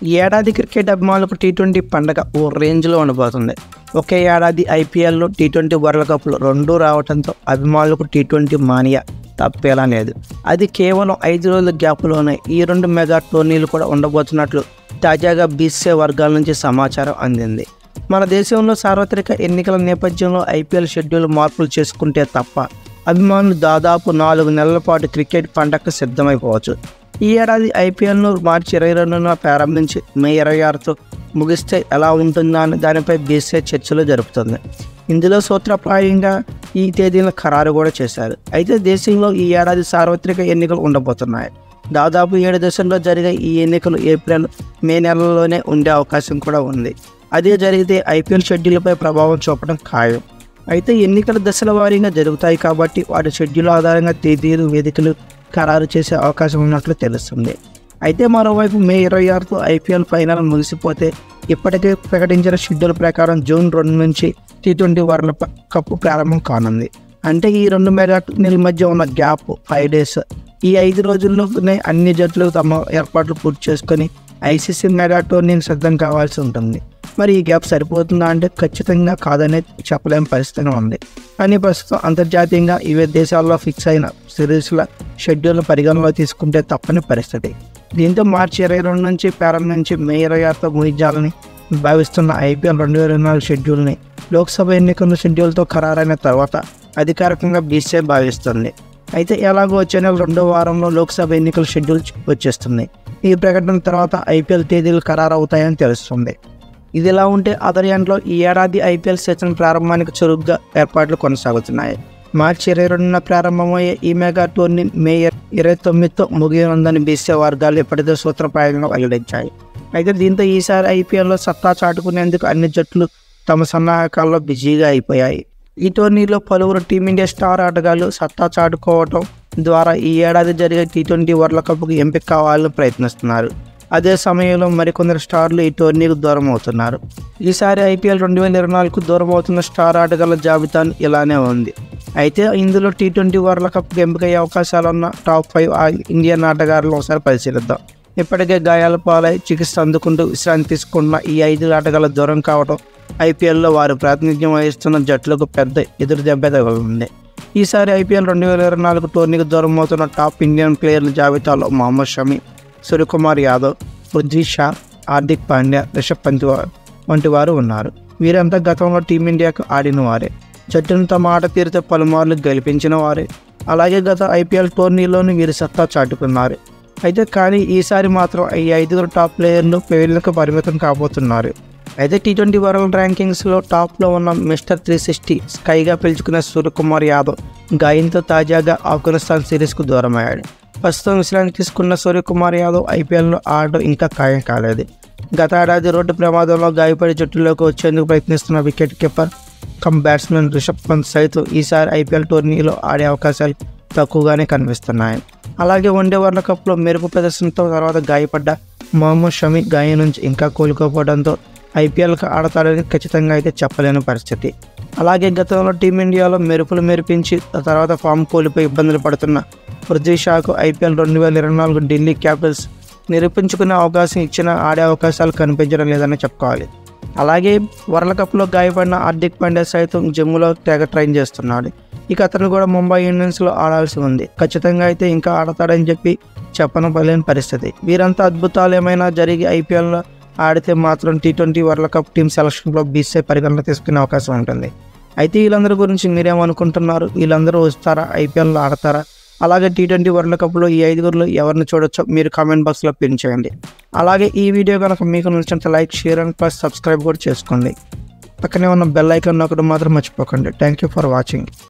ఈ ఏడాది క్రికెట్ అభిమానులకు టీ ట్వంటీ పండగ ఓ రేంజ్లో ఉండబోతుంది ఒకే ఏడాది ఐపీఎల్లో టీ ట్వంటీ వరల్డ్ కప్లు రెండూ రావడంతో అభిమానులకు టీ ట్వంటీ మానియా తప్పేలా లేదు అది కేవలం ఐదు రోజుల గ్యాప్లోనే ఈ రెండు మెగా టోర్నీలు కూడా ఉండబోతున్నట్లు తాజాగా బీసీఏ వర్గాల నుంచి సమాచారం అందింది మన దేశంలో సార్వత్రిక ఎన్నికల నేపథ్యంలో ఐపీఎల్ షెడ్యూల్ మార్పులు చేసుకుంటే తప్ప అభిమానులు దాదాపు నాలుగు నెలల పాటు క్రికెట్ పండగకు సిద్ధమైపోవచ్చు ఈ ఏడాది ఐపీఎల్ను మార్చి ఇరవై రెండున ప్రారంభించి మే ఇరవై ఆరుతో ముగిస్తే ఎలా ఉంటుందా అని దానిపై బీసీఐ చర్చలు జరుపుతుంది ఇందులో సూత్రప్రాయంగా ఈ తేదీలను ఖరారు కూడా చేశారు అయితే దేశంలో ఈ ఏడాది సార్వత్రిక ఎన్నికలు ఉండబోతున్నాయి దాదాపు ఏడు దశల్లో జరిగే ఈ ఎన్నికలు ఏప్రిల్ మే నెలలోనే ఉండే అవకాశం కూడా ఉంది అదే జరిగితే ఐపీఎల్ షెడ్యూల్పై ప్రభావం చూపడం ఖాయం అయితే ఎన్నికల దశల వారీగా జరుగుతాయి కాబట్టి వాటి షెడ్యూల్ ఆధారంగా తేదీలు వేదికలు ఖరారు చేసే అవకాశం ఉన్నట్లు తెలుస్తుంది అయితే మరోవైపు మే ఇరవై ఆరుతో ఐపీఎల్ ఫైనల్ ముగిసిపోతే ఇప్పటికే ప్రకటించిన షెడ్యూల్ ప్రకారం జూన్ రెండు నుంచి టీ ట్వంటీ వరల్డ్ కప్ ప్రారంభం కానుంది అంటే ఈ రెండు మెగా టోర్నీల మధ్య ఉన్న గ్యాప్ ఫైవ్ డేస్ ఈ ఐదు రోజుల్లోనే అన్ని జట్లు తమ ఏర్పాట్లు పూర్తి చేసుకొని ఐసీసీ మెగా టోర్నీకి సిద్ధం కావాల్సి ఉంటుంది మరి ఈ గ్యాప్ సరిపోతుందా అంటే ఖచ్చితంగా కాదనే చెప్పలేని పరిస్థితి ఉంది కానీ ప్రస్తుతం అంతర్జాతీయంగా ఇవే దేశాల్లో ఫిక్స్ అయిన సిరీస్ల షెడ్యూల్ పరిగణలో తీసుకుంటే తప్పని పరిస్థితి దీంతో మార్చి ఇరవై రెండు నుంచి ప్రారంభించి మే ఇరవై ఆరుతో ముగించాలని భావిస్తున్న ఐపీఎల్ రెండు వేల ఇరవై నాలుగు షెడ్యూల్ని లోక్సభ ఎన్నికల షెడ్యూల్తో ఖరారైన తర్వాత అధికారికంగా బీసీఐ భావిస్తుంది అయితే ఎలాగో వచ్చే నెల రెండో వారంలో లోక్సభ ఎన్నికల షెడ్యూల్ వచ్చేస్తుంది ఈ ప్రకటన తర్వాత ఐపీఎల్ తేదీలు ఖరారవుతాయని తెలుస్తుంది ఇది ఇలా ఉంటే అదర్ ఎండ్లో ఈ ఏడాది ఐపీఎల్ సీజన్ ప్రారంభానికి చురుగ్గా ఏర్పాట్లు కొనసాగుతున్నాయి మార్చి ఇరవై రెండున ప్రారంభమయ్యే ఈ మెగా టోర్నీ మే ఇరవై తొమ్మిదితో ముగియనుందని బీసీఏ వర్గాలు ఇప్పటికే సూత్రప్రాయంగా వెల్లడించాయి అయితే దీంతో ఈసారి ఐపీఎల్లో సత్తా చాటుకునేందుకు అన్ని జట్లు తమ సన్నాహకాల్లో బిజీగా అయిపోయాయి ఈ టోర్నీలో పలువురు టీమిండియా స్టార్ ఆటగాళ్లు సత్తా చాటుకోవటం ద్వారా ఈ ఏడాది జరిగే టీ ట్వంటీ వరల్డ్ కప్కు ఎంపిక కావాలని ప్రయత్నిస్తున్నారు అదే సమయంలో మరికొందరు స్టార్లు ఈ టోర్నీకి దూరం అవుతున్నారు ఈసారి ఐపీఎల్ రెండు వేల ఇరవై నాలుగుకు దూరం అవుతున్న స్టార్ ఆటగాళ్ల జాబితా ఇలానే ఉంది అయితే ఇందులో టీ ట్వంటీ వరల్డ్ కప్కి ఎంపికయ్యే అవకాశాలు ఉన్న టాప్ ఫైవ్ ఇండియన్ ఆటగాళ్లను ఒకసారి పరిశీలిద్దాం ఇప్పటికే గాయాల పాలై చికిత్స అందుకుంటూ విశ్రాంతి తీసుకున్న ఈ ఐదు ఆటగాళ్ల దూరం కావడం ఐపీఎల్లో వారు ప్రాతినిధ్యం వహిస్తున్న జట్లకు పెద్ద ఎదురు దెబ్బ తగలింది ఈసారి ఐపీఎల్ రెండు వేల ఇరవై నాలుగు టోర్నీకి దూరం అవుతున్న టాప్ ఇండియన్ ప్లేయర్ల జాబితాలో మొహమ్మద్ షమి సూర్యకుమార్ యాదవ్ పృథ్వీ షా హార్దిక్ పాండ్యా రిషబ్ పంత్ వంటి వారు ఉన్నారు వీరంతా గతంలో టీమిండియాకు ఆడిన వారే జట్టును తమ ఆట తీరితే పలుమార్లు గెలిపించిన వారే అలాగే గత ఐపీఎల్ టోర్నీలోనూ వీరు సత్తా చాటుకున్నారు అయితే కానీ ఈసారి మాత్రం ఈ ఐదుగురు టాప్ ప్లేయర్లు పేర్లకు పరిమితం కాబోతున్నారు అయితే టీ ట్వంటీ వరల్డ్ ర్యాంకింగ్స్లో టాప్లో ఉన్న మిస్టర్ త్రీ సిక్స్టీ స్కైగా పిలుచుకున్న సూర్యకుమార్ యాదవ్ గాయంతో తాజాగా ఆఫ్ఘనిస్తాన్ సిరీస్కు దూరమయ్యాడు ప్రస్తుతం విశ్రాంతి తీసుకున్న సూర్యకుమార్ యాదవ్ ఐపీఎల్లో ఆడడం ఇంకా ఖాయం కాలేదు గత ఏడాది రోడ్డు ప్రమాదంలో గాయపడి జట్టులోకి వచ్చేందుకు ప్రయత్నిస్తున్న wicket keeper cum batsmen Rishabh Pant సైతం ఈసారి ఐపీఎల్ టోర్నీలో ఆడే అవకాశాలు తక్కువగానే కనిపిస్తున్నాయి అలాగే వన్డే వరల్డ్ కప్లో మెరుపు ప్రదర్శనతో తర్వాత గాయపడ్డ మొహమ్మద్ షమి గాయం నుంచి ఇంకా కోలుకోకపోవడంతో ఐపీఎల్కి ఆడతాడని ఖచ్చితంగా అయితే చెప్పలేని పరిస్థితి అలాగే గతంలో టీమిండియాలో మెరుపులు మెరిపించి ఆ తర్వాత ఫామ్ కోల్పోయి ఇబ్బందులు పడుతున్న పృథ్వీ షాకు ఐపీఎల్ రెండు వేల ఇరవై నాలుగు ఢిల్లీ క్యాపిటల్స్ నిరూపించుకునే అవకాశం ఇచ్చిన ఆడే అవకాశాలు కనిపించడం లేదని చెప్పుకోవాలి అలాగే వరల్డ్ కప్లో గాయపడిన హార్దిక్ పాండ్యా సైతం జిమ్లో తెగ ట్రైన్ చేస్తున్నాడు ఇక అతను కూడా ముంబై ఇండియన్స్లో ఆడాల్సి ఉంది ఖచ్చితంగా అయితే ఇంకా ఆడతాడని చెప్పి చెప్పనలేని పరిస్థితి వీరంతా అద్భుతాలు ఏమైనా జరిగి ఐపీఎల్లో ఆడితే మాత్రం T twenty world cup team సెలక్షన్లో బీసీఐ పరిగణన తీసుకునే అవకాశం ఉంటుంది అయితే వీళ్ళందరి గురించి మీరేమనుకుంటున్నారు వీళ్ళందరూ వస్తారా ఐపీఎల్లో ఆడతారా అలాగే టీ ట్వంటీ వరల్డ్ కప్లో ఈ ఐదుగురులో ఎవరిని చూడొచ్చో మీరు కామెంట్ బాక్స్లో పిన్ చేయండి అలాగే ఈ వీడియో కనుక మీకు నచ్చినట్టు like share and plus subscribe కూడా చేసుకోండి పక్కనే ఉన్న బెల్ ఐకాన్ నొక్కడం మాత్రం మర్చిపోకండి థ్యాంక్ యూ ఫర్ వాచింగ్